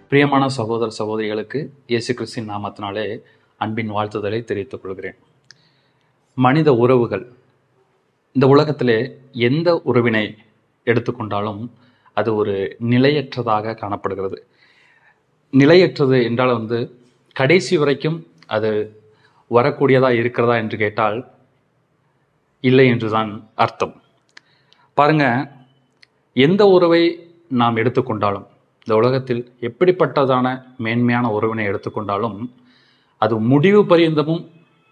பிரியமான சகோதர சகோதரிகளுக்கு இயேசு கிறிஸ்தின் நாமத்தினாலே அன்பின் வாழ்த்துதலை தெரிவித்துக் கொள்கிறேன் மனித உறவுகள் இந்த உலகத்திலே எந்த உறவினை எடுத்துக்கொண்டாலும் அது ஒரு நிலையற்றதாக காணப்படுகிறது நிலையற்றது என்றால் வந்து கடைசி வரைக்கும் அது வரக்கூடியதா இருக்கிறதா என்று கேட்டால் இல்லை என்றுதான் அர்த்தம் பாருங்க எந்த உறவை நாம் எடுத்துக்கொண்டாலும் இந்த உலகத்தில் எப்படிப்பட்டதான மேன்மையான உறவினை எடுத்துக்கொண்டாலும் அது முடிவு பரியந்தமும்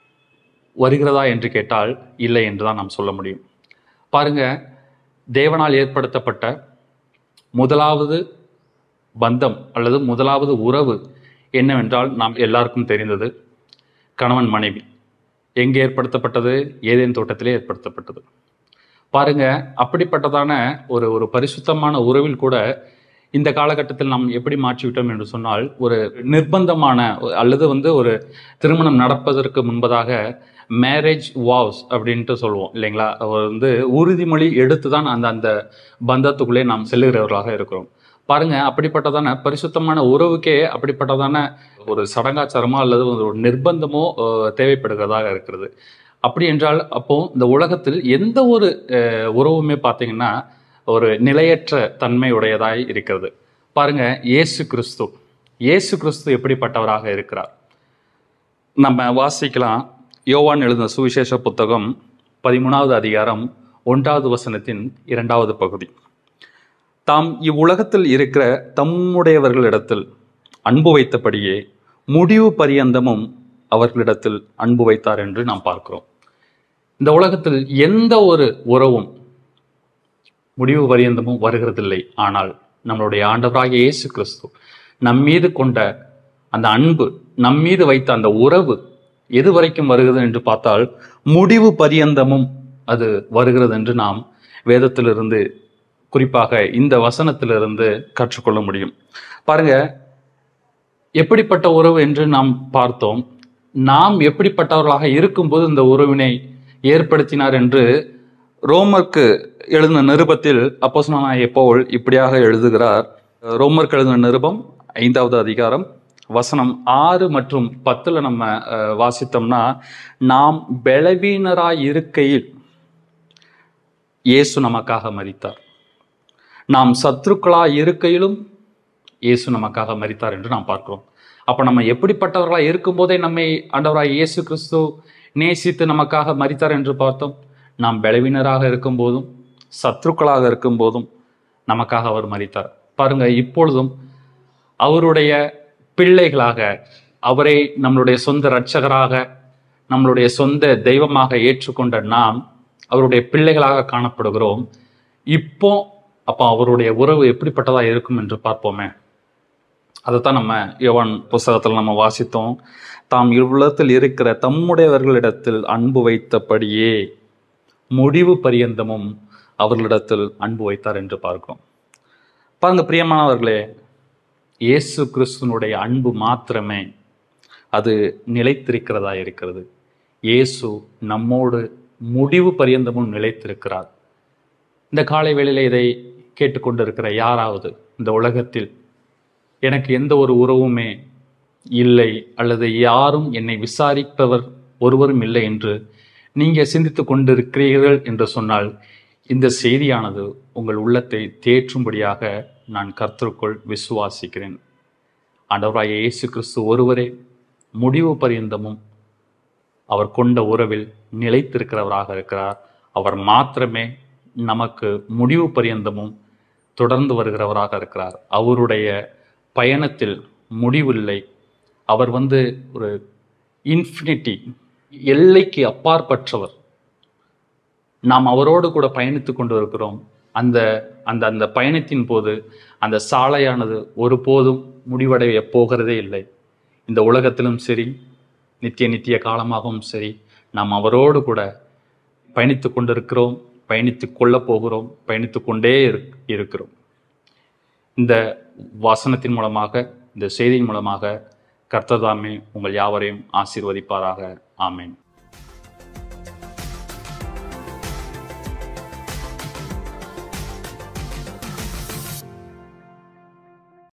வருகிறதா என்று கேட்டால் இல்லை என்று தான் நாம் சொல்ல முடியும் பாருங்க தேவனால் ஏற்படுத்தப்பட்ட முதலாவது பந்தம் அல்லது முதலாவது உறவு என்னவென்றால் நாம் எல்லாருக்கும் தெரிந்தது கணவன் மனைவி எங்கே ஏற்படுத்தப்பட்டது ஏதேன் தோட்டத்திலே ஏற்படுத்தப்பட்டது பாருங்க அப்படிப்பட்டதான ஒரு ஒரு பரிசுத்தமான உறவில் கூட இந்த காலகட்டத்தில் நாம் எப்படி மாற்றிவிட்டோம் என்று சொன்னால் ஒரு நிர்பந்தமான அல்லது வந்து ஒரு திருமணம் நடப்பதற்கு முன்பதாக மேரேஜ் வாவ்ஸ் அப்படின்ட்டு சொல்லுவோம் இல்லைங்களா அவர் வந்து உறுதிமொழி எடுத்து தான் அந்த அந்த பந்தத்துக்குள்ளே நாம் செல்லுகிறவர்களாக இருக்கிறோம் பாருங்க அப்படிப்பட்டதான பரிசுத்தமான உறவுக்கே அப்படிப்பட்டதான ஒரு சடங்காச்சாரமோ அல்லது ஒரு நிர்பந்தமோ அஹ், தேவைப்படுகிறதாக இருக்கிறது அப்படி என்றால் அப்போ இந்த உலகத்தில் எந்த ஒரு அஹ், உறவுமே பார்த்தீங்கன்னா ஒரு நிலையற்ற தன்மை உடையதாய் இருக்கிறது பாருங்க இயேசு கிறிஸ்து இயேசு கிறிஸ்து எப்படிப்பட்டவராக இருக்கிறார் நம்ம வாசிக்கலாம் யோவான் எழுதின சுவிசேஷ புத்தகம் பதிமூணாவது அதிகாரம் ஒன்றாவது வசனத்தின் இரண்டாவது பகுதி தாம் இவ்வுலகத்தில் இருக்கிற தம்முடையவர்களிடத்தில் அன்பு வைத்தபடியே முடிவு பரியந்தமும் அவர்களிடத்தில் அன்பு வைத்தார் என்று நாம் பார்க்கிறோம் இந்த உலகத்தில் எந்த ஒரு உறவும் முடிவு பரியந்தமும் வருகிறதில்லை ஆனால் நம்மளுடைய ஆண்டவராகிய இயேசு கிறிஸ்து நம் மீது கொண்ட அந்த அன்பு நம் மீது வைத்த அந்த உறவு எது வரைக்கும் வருகிறது என்று பார்த்தால் முடிவு பரியந்தமும் அது வருகிறது என்று நாம் வேதத்திலிருந்து குறிப்பாக இந்த வசனத்திலிருந்து கற்றுக்கொள்ள முடியும் பாருங்க எப்படிப்பட்ட உறவு என்று நாம் பார்த்தோம் நாம் எப்படிப்பட்டவர்களாக இருக்கும்போது இந்த உறவினை ஏற்படுத்தினார் என்று ரோமருக்கு எழுதின நிருபத்தில் அப்போஸ்தலனாகிய பவுல் இப்படியாக எழுதுகிறார் ரோமருக்கு எழுதின நிருபம் ஐந்தாவது அதிகாரம் வசனம் ஆறு மற்றும் பத்துல நம்ம அஹ், வாசித்தோம்னா நாம் பலவீனராய் இருக்கையில் இயேசு நமக்காக மரித்தார் நாம் சத்துருக்களாய் இருக்கையிலும் இயேசு நமக்காக மரித்தார் என்று நாம் பார்க்கிறோம் அப்ப நம்ம எப்படிப்பட்டவர்களாய் இருக்கும்போதே நம்மை ஆண்டவராய் இயேசு கிறிஸ்து நேசித்து நமக்காக மரித்தார் என்று பார்த்தோம் நாம் பலவீனராக இருக்கும்போதும் சத்துருக்களாக இருக்கும்போதும் நமக்காக அவர் மரித்தார் பாருங்க இப்பொழுதும் அவருடைய பிள்ளைகளாக அவரை நம்மளுடைய சொந்த இரட்சகராக நம்மளுடைய சொந்த தெய்வமாக ஏற்றுக்கொண்ட நாம் அவருடைய பிள்ளைகளாக காணப்படுகிறோம் இப்போ அப்போ அவருடைய உறவு எப்படிப்பட்டதா இருக்கும் என்று பார்ப்போமே அதைத்தான் நம்ம யோவான் புஸ்தகத்தில் நம்ம வாசித்தோம் தாம் இவ்வுலகத்தில் இருக்கிற தம்முடையவர்களிடத்தில் அன்பு வைத்தபடியே முடிவு பரியந்தமும் அவர்களிடத்தில் அன்பு வைத்தார் என்று பார்க்கிறோம் பாருங்க பிரியமானவர்களே இயேசு கிறிஸ்துனுடைய அன்பு மாத்திரமே அது நிலைத்திருக்கிறதா இருக்கிறது இயேசு நம்மோடு முடிவு பரியந்தமும் நிலைத்திருக்கிறார் இந்த காலை வேளையில இதை கேட்டுக்கொண்டிருக்கிற யாராவது இந்த உலகத்தில் எனக்கு எந்த ஒரு உறவுமே இல்லை அல்லது யாரும் என்னை விசாரிப்பவர் ஒருவரும் இல்லை என்று நீங்க சிந்தித்து கொண்டிருக்கிறீர்கள் என்று சொன்னால் இந்த செய்தியானது உங்கள் உள்ளத்தை தேற்றும்படியாக நான் கர்த்தருக்குள் விசுவாசிக்கிறேன் ஆண்டவராய இயேசு கிறிஸ்து ஒருவரே முடிவு பரியந்தமும் அவர் கொண்ட உறவில் நிலைத்திருக்கிறவராக இருக்கிறார் அவர் மாத்திரமே நமக்கு முடிவு பரியந்தமும் தொடர்ந்து வருகிறவராக இருக்கிறார் அவருடைய பயணத்தில் முடிவில்லை அவர் வந்து ஒரு இன்ஃபினிட்டி எல்லைக்கு அப்பாற்பட்டவர் நாம் அவரோடு கூட பயணித்து கொண்டு இருக்கிறோம் அந்த அந்த அந்த பயணத்தின் போது அந்த சாலையானது ஒருபோதும் முடிவடைய போகிறதே இல்லை இந்த உலகத்திலும் சரி நித்திய நித்திய காலமாகவும் சரி நாம் அவரோடு கூட பயணித்து கொண்டிருக்கிறோம் பயணித்து கொள்ளப் போகிறோம் பயணித்து கொண்டே இருக்- இருக்கிறோம் இந்த வசனத்தின் மூலமாக இந்த செய்தியின் மூலமாக கர்த்தர் தாமே உங்கள் யாவரையும் ஆசீர்வதிப்பாராக ஆமென்